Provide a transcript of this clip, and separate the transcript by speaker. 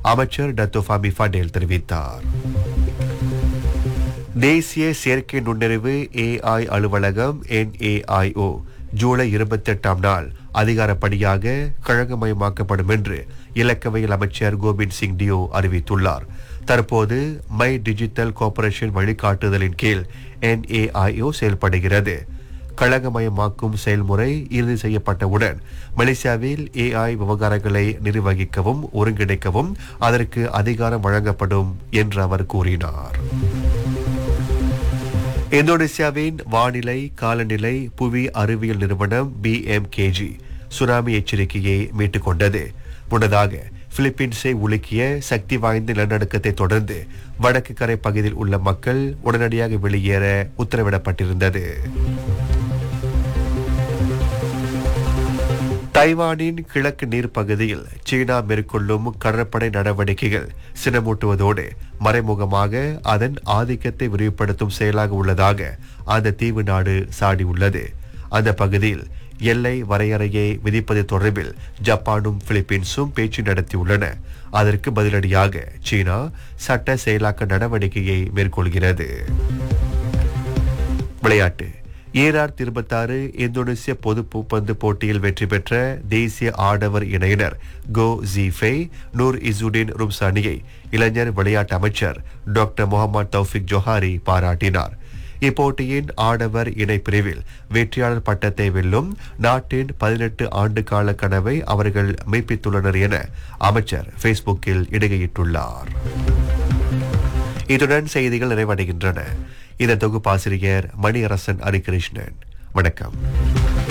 Speaker 1: அமைச்சர் டத்தோஃபாமி ஃபடேல் தெரிவித்தார் தேசிய செயற்கை நுண்ணறிவு ஏஐ அலுவலகம் என்ஏஐஓ ஜூலை இருபத்தெட்டாம் நாள் அதிகாரப்படியாக கழகமயமாக்கப்படும் என்று இலக்கவியல் அமைச்சர் கோபிந்த் சிங் டியோ அறிவித்துள்ளார் தற்போது மை டிஜிட்டல் கார்ப்பரேஷன் வழிகாட்டுதலின் கீழ் என்ஏஐஓ செயல்படுகிறது கழகமயமாக்கும் செயல்முறை இறுதி செய்யப்பட்டவுடன் மலேசியாவில் ஏஐ விவகாரங்களை நிர்வகிக்கவும் ஒருங்கிணைக்கவும் அதற்கு அதிகாரம் வழங்கப்படும் என்று அவர் கூறினார் இந்தோனேசியாவின் வானிலை காலநிலை புவி அறிவியல் நிறுவனம் பிஎம்கேஜி சுனாமி எச்சரிக்கையை மீட்டுக் கொண்டது முன்னதாக பிலிப்பீன்ஸை உலுக்கிய சக்தி வாய்ந்த நிலநடுக்கத்தை தொடர்ந்து வடக்கு கரை பகுதியில் உள்ள மக்கள் உடனடியாக வெளியேற உத்தரவிடப்பட்டிருந்தது தைவானின் கிழக்கு நீர் பகுதியில் சீனா மேற்கொள்ளும் கடற்படை நடவடிக்கைகள் சினமூட்டுவதோடு மறைமுகமாக அதன் ஆதிக்கத்தை விரிவுபடுத்தும் செயலாக உள்ளதாக அந்த தீவு நாடு சாடியுள்ளது அந்த பகுதியில் எல்லை வரையறையை விதிப்பது தொடர்பில் ஜப்பானும் பிலிப்பீன்ஸும் பேச்சு நடத்தியுள்ளன அதற்கு பதிலடியாக சீனா சட்ட செயலாக்க நடவடிக்கையை மேற்கொள்கிறது விளையாட்டு ஈரார் இருபத்தாறு இந்தோனேசிய பொது பூப்பந்து போட்டியில் வெற்றி பெற்ற தேசிய ஆடவர் இணையினர் கோ ஜீஃபே நூர் இசுடின் ரும்சானியை இளைஞர் விளையாட்டு அமைச்சர் டாக்டர் முகமது தௌஃபிக் ஜொஹாரி பாராட்டினார் இப்போட்டியின் ஆடவர் இணை பிரிவில் வெற்றியாளர் பட்டத்தை வெல்லும் நாட்டின் பதினெட்டு ஆண்டு கால கனவை அவர்கள் மெய்ப்பித்துள்ளனர் என அமைச்சர் ஃபேஸ்புக்கில் இடுகையிட்டுள்ளார் இத்துடன் செய்திகள் நிறைவடைகின்றன இந்த தொகுப்பாசிரியர் மணியரசன் ஹரிகிருஷ்ணன் வணக்கம்